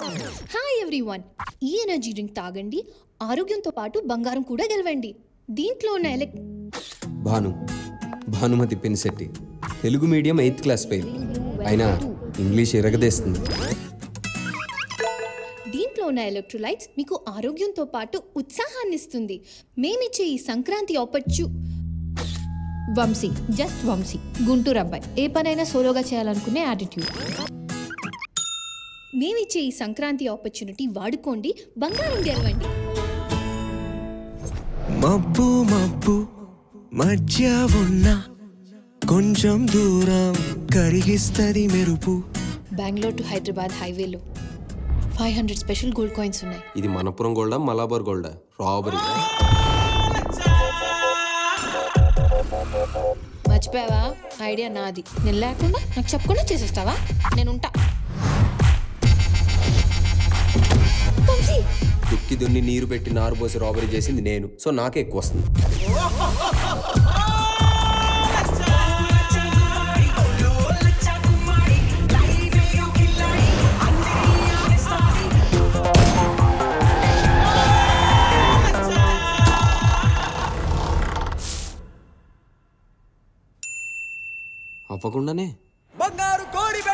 hi everyone ఈ energy drink తాగండి ఆరోగ్యంతో పాటు బంగారం కూడా గెలవండి దీంట్లో ఉన్న ఎలక్ Bhanu Bhanumathi Penisetti Telugu medium eighth class fail అయినా ఇంగ్లీష్ ఎరగదేస్తుంది దీంట్లో ఉన్న ఎలక్ట్రోలైట్స్ మీకు ఆరోగ్యంతో పాటు ఉత్సాహాన్ని ఇస్తుంది మేమిచ్చే ఈ సంక్రాంతి ఆపర్చు వంశీ జస్ట్ వంశీ గుంటూరు అబ్బాయి ఏ పనైనా సోలోగా చేయాలనుకునే యాటిట్యూడ్ మేమిచ్చే ఈ సంక్రాంతి ఆపర్చునిటీ వాడుకోండి బంగారం గెలవండి మబ్బు మబ్బు మధ్య ఉన్న కొంచెం దూరం కరిగిస్తది మెరుపు బెంగళూరు టు హైదరాబాద్ హైవేలో five hundred special gold coins ఉన్నాయి ఇది మనపురం గోల్డా మలాబార్ గోల్డా రాబరీ మర్చిపోయావా ఐడియా నాది నేను లేకుండా నాకు చెప్పకుండా చేసేస్తావా నేను ఉంటా వంశీ, దుక్కి దున్ని నీరు పెట్టి నారు పోసి రాబరీ చేసింది నేను సో నాకే ఎక్కువ వస్తుంది అవ్వకుండానే బంగారు కోడి